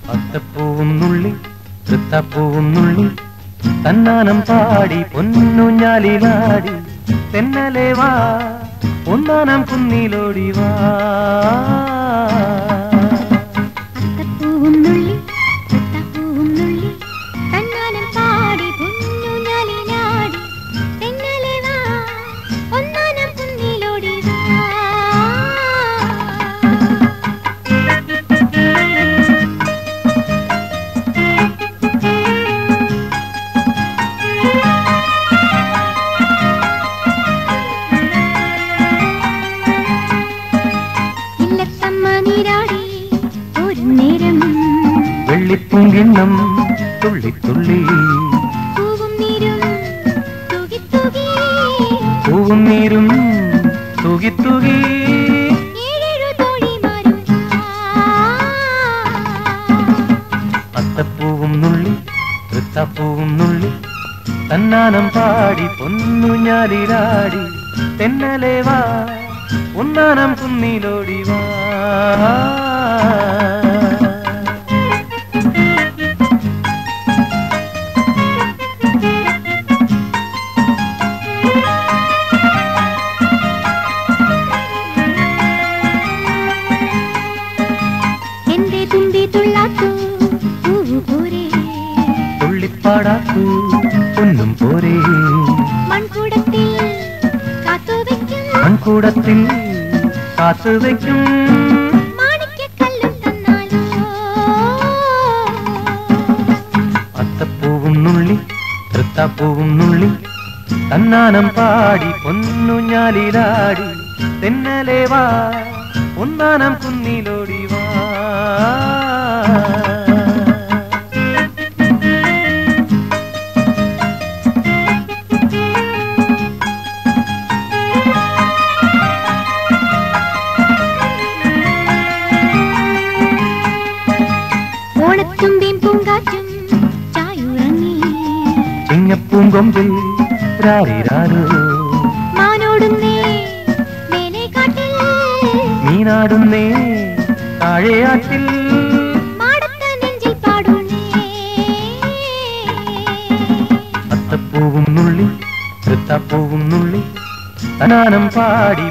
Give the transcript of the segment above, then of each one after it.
അത്തപ്പൂവും നുള്ളി തൃത്തപ്പൂവും നുള്ളി തന്നാനം പാടി പൊന്നുഞ്ഞാലിലാടി തെന്നലെ വാ ഒന്നാനം കുന്നിലോടി വാ അത്തപ്പൂവും നുള്ളി തത്തപ്പൂവും നുള്ളി തന്നാനം പാടി പൊന്നുഞ്ഞാലിലാടി തെന്നലെ വാ ഒന്നാനം കുന്നിലോടി വാ ഇല്ലത്തമ്മ നീരാടി ഒരു നേരം വെള്ളിപ്പൂങ്കിണ്ണം തുള്ളി തുള്ളി പൂവും നീരും തൂകി തൂകി പൂവും നീരും തൂകി തൂകി ഏഴേഴു തോഴിമാരും അത്തപ്പൂവും നുള്ളി തൃത്തപ്പൂവും നുള്ളി തന്നാനം പാടി പൊന്നുഞ്ഞാലിലാടി തെന്നലെ വാ ഒന്നാനം കുന്നിലോടി വാ എന്റെ തുമ്പി തുള്ളാത്തു പൂവു പോരെ തുള്ളിപ്പാടാക്കൂ പൊന്നും പോരേ മൺകൂടത്തിൽ കാത്തു വെക്കും മൺകൂടത്തിൽ കാത്തുവെക്കും മാണിക്യക്കല്ലും തന്നാലോ അത്തപ്പൂവും നുള്ളി തൃത്താപ്പൂവും നുള്ളി തന്നാനം പാടി പൊന്നുഞ്ഞാലിലാടി തെന്നലെ വാ ഒന്നാനം കുന്നിലോടി വാ ഓണത്തുമ്പിയും പൂങ്കാറ്റും ചായുറങ്ങി ചിങ്ങപ്പൂങ്കൊമ്പിൽ രാരിരാരോ മാനോടുന്നേ മേലെ കാട്ടിൽ നീനാടുന്നേ താഴെയാറ്റിൽ മാടത്ത നെഞ്ചിൽ പാടുന്നേ അത്തപ്പൂവും നുള്ളി തൃത്താപ്പൂവും നുള്ളി തനാനം പാടി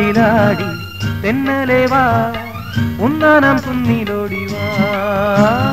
പൊന്നുഞ്ഞാലിലാടി തെന്നലെ വാ ഒന്നാനം കുന്നിലോടി വാ